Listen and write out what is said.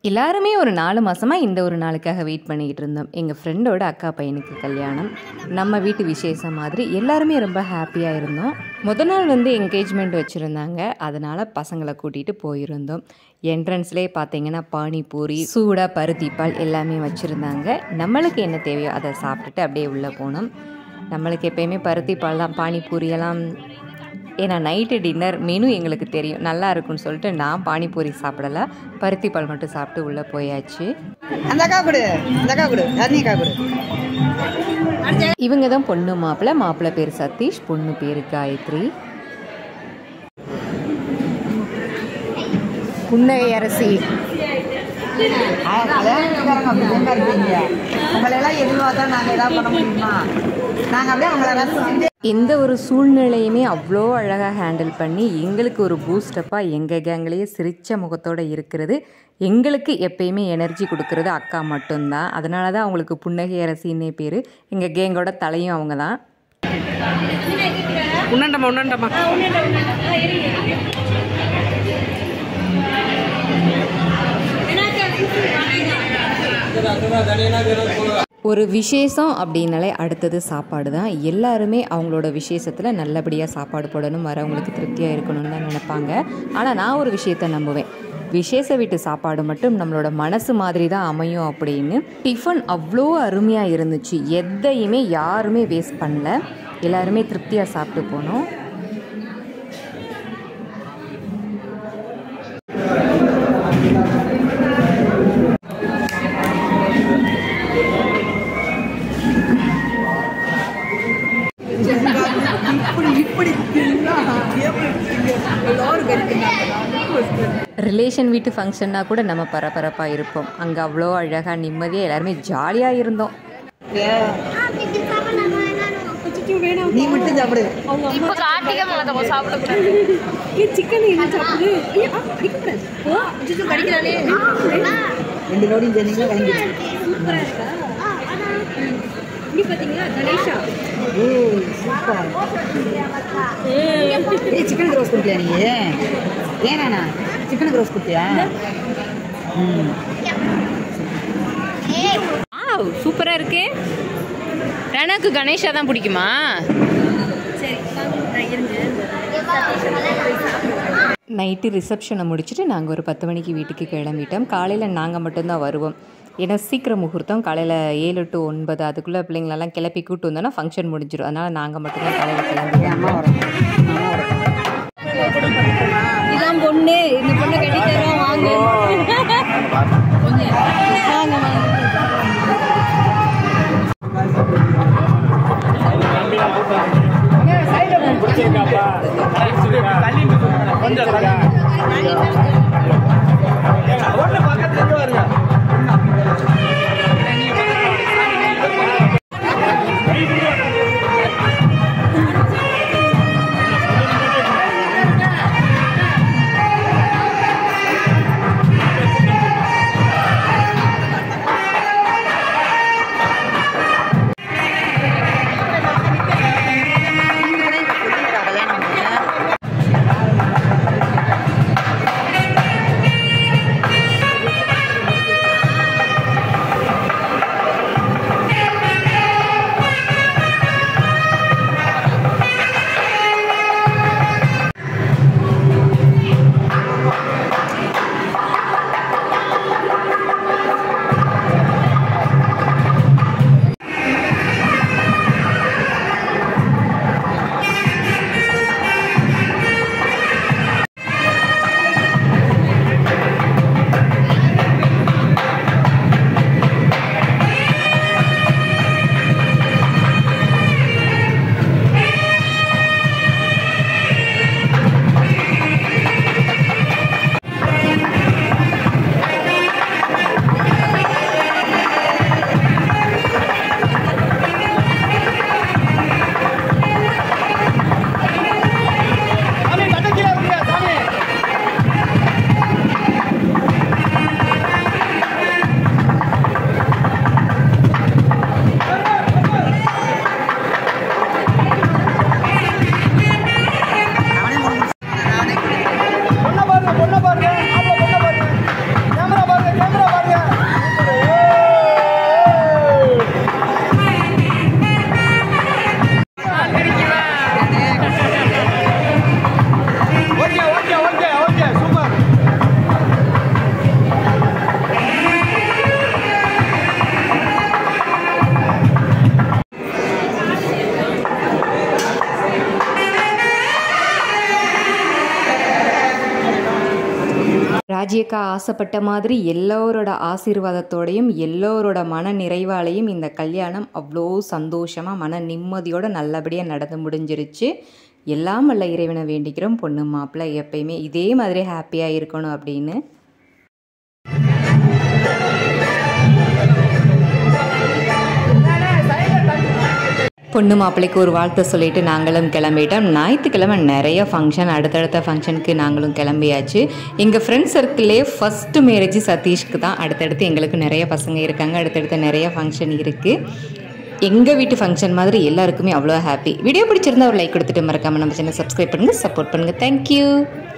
எல்லாருமே ஒரு நாலு மாதமாக இந்த ஒரு நாளுக்காக வெயிட் பண்ணிக்கிட்டு இருந்தோம் எங்கள் ஃப்ரெண்டோட அக்கா பையனுக்கு கல்யாணம் நம்ம வீட்டு விசேஷம் மாதிரி எல்லாருமே ரொம்ப ஹாப்பியாக இருந்தோம் முத நாள் வந்து என்கேஜ்மெண்ட் வச்சுருந்தாங்க அதனால் பசங்களை கூட்டிகிட்டு போயிருந்தோம் என்ட்ரன்ஸ்லேயே பார்த்தீங்கன்னா பானிபூரி சூடாக பருத்திப்பால் எல்லாமே வச்சுருந்தாங்க நம்மளுக்கு என்ன தேவையோ அதை சாப்பிட்டுட்டு அப்படியே உள்ளே போனோம் நம்மளுக்கு எப்பயுமே பருத்திப்பால் தான் பானிபூரியெல்லாம் ஏன்னா நைட்டு டின்னர் மெனு எங்களுக்கு தெரியும் நல்லா இருக்கும்னு சொல்லிட்டு நான் பானிபூரி சாப்பிடல பருத்தி பால் மட்டும் சாப்பிட்டு உள்ளே போயாச்சு அந்த அக்கா கொடு அந்த அக்கா கொடு ரஜினி அக்கா கொடு இவங்க தான் பொண்ணு மாப்பிள்ளை மாப்பிள்ளை பேர் சதீஷ் பொண்ணு பேர் காயத்ரி புன்னகை அரசி ஆ, கல்யாணத்துக்காரங்க அப்படி தாங்க இருக்கீங்க உங்களை எல்லாம் எதிர்பார்த்தா நாங்கள் ஏதாவது பண்ண முடியுமா நாங்கள் அப்படியே உங்களை ரசிச்சுட்டு எந்த ஒரு சூழ்நிலையுமே அவ்வளோ அழகாக ஹேண்டில் பண்ணி எங்களுக்கு ஒரு பூஸ்டப்பாக எங்கள் கேங்லேயே சிரித்த முகத்தோடு இருக்கிறது எங்களுக்கு எப்பயுமே எனர்ஜி கொடுக்கறது அக்கா மட்டும்தான் அதனால தான் அவங்களுக்கு புன்னகை அரசின்னே பேர் எங்கள் கேங்கோட தலையும் அவங்க தான் உண்ணண்டமா உண்ணண்டமா ஒரு விசேஷம் அப்படின்னாலே அடுத்தது சாப்பாடு தான் எல்லாருமே அவங்களோட விசேஷத்தில் நல்லபடியாக சாப்பாடு போடணும் வரவங்களுக்கு திருப்தியாக இருக்கணும்னு தான் நினைப்பாங்க ஆனால் நான் ஒரு விஷயத்தை நம்புவேன் விசேஷ வீட்டு சாப்பாடு மட்டும் நம்மளோட மனசு மாதிரி தான் அமையும் அப்படின்னு டிஃபன் அவ்வளோ அருமையாக இருந்துச்சு எதையுமே யாருமே வேஸ்ட் பண்ணல எல்லாருமே திருப்தியாக சாப்பிட்டு போனோம் ரிலேஷன் வீட்டு ஃபங்க்ஷன்னா கூட நம்ம பரபரப்பாக இருப்போம் அங்கே அவ்வளோ அழகாக நிம்மதியாக எல்லாருமே ஜாலியாக இருந்தோம் நீ மட்டும் சாப்பிடு இப்ப கார்த்திகை மாதம் சாப்பிடக்கூடாது சிக்கன் என்ன சாப்பிடுது கடிக்கிறானே ரெண்டு லோடியும் சேர்ந்தீங்க வாங்கி இங்க பாத்தீங்களா கணேஷா ஓ சூப்பர் ஏய் சிக்கன் ரோஸ் கொடுத்தியா நீ ஏனா சிக்கன் ரோஸ் கொடுத்தியா ம் சூப்பராக இருக்கே ரணாக்கு கணேஷா தான் பிடிக்குமா நைட்டு ரிசப்ஷனை முடிச்சுட்டு நாங்கள் ஒரு பத்து மணிக்கு வீட்டுக்கு கிளம்பிட்டோம் காலையில் நாங்கள் மட்டும்தான் வருவோம் ஏன்னா சீக்கிரம் முகூர்த்தம் காலையில் ஏழு டு ஒன்பது அதுக்குள்ளே பிள்ளைங்களெல்லாம் கிளப்பி கூட்டு வந்தோன்னா ஃபங்க்ஷன் முடிஞ்சிடும் அதனால் நாங்கள் மட்டும்தான் காலையில் கிளம்பி அம்மா வரும் அம்மா வரும் இதான் பொண்ணு இந்த பொண்ணு கட்டி தரோம் வாங்க வாங்க வாங்க Thank ராஜியக்கா ஆசைப்பட்ட மாதிரி எல்லோரோட ஆசீர்வாதத்தோடையும் எல்லோரோட மன நிறைவாலையும் இந்த கல்யாணம் அவ்வளோ சந்தோஷமாக மன நிம்மதியோட நல்லபடியாக நடந்து முடிஞ்சிருச்சு எல்லாம் வல்ல இறைவனை வேண்டிக்கிறோம் பொண்ணு மாப்பிள்ளை எப்பயுமே இதே மாதிரி ஹாப்பியாக இருக்கணும் அப்படின்னு பொண்ணு மாப்பிள்ளைக்கு ஒரு வாழ்த்து சொல்லிட்டு நாங்களும் கிளம்பிட்டோம் ஞாயிற்றுக்கிழமை நிறைய ஃபங்க்ஷன் அடுத்தடுத்த ஃபங்க்ஷனுக்கு நாங்களும் கிளம்பியாச்சு எங்கள் ஃப்ரெண்ட் சர்க்கிளே ஃபஸ்ட்டு மேரேஜ் சதீஷ்க்கு தான் அடுத்தடுத்து எங்களுக்கு நிறைய பசங்க இருக்காங்க அடுத்தடுத்து நிறைய ஃபங்க்ஷன் இருக்குது எங்கள் வீட்டு ஃபங்க்ஷன் மாதிரி எல்லாருக்குமே அவ்வளோ ஹாப்பி வீடியோ பிடிச்சிருந்தா ஒரு லைக் கொடுத்துட்டு மறக்காமல் நம்ம சேனல் சப்ஸ்கிரைப் பண்ணுங்கள் சப்போர்ட் பண்ணுங்கள் தேங்க்யூ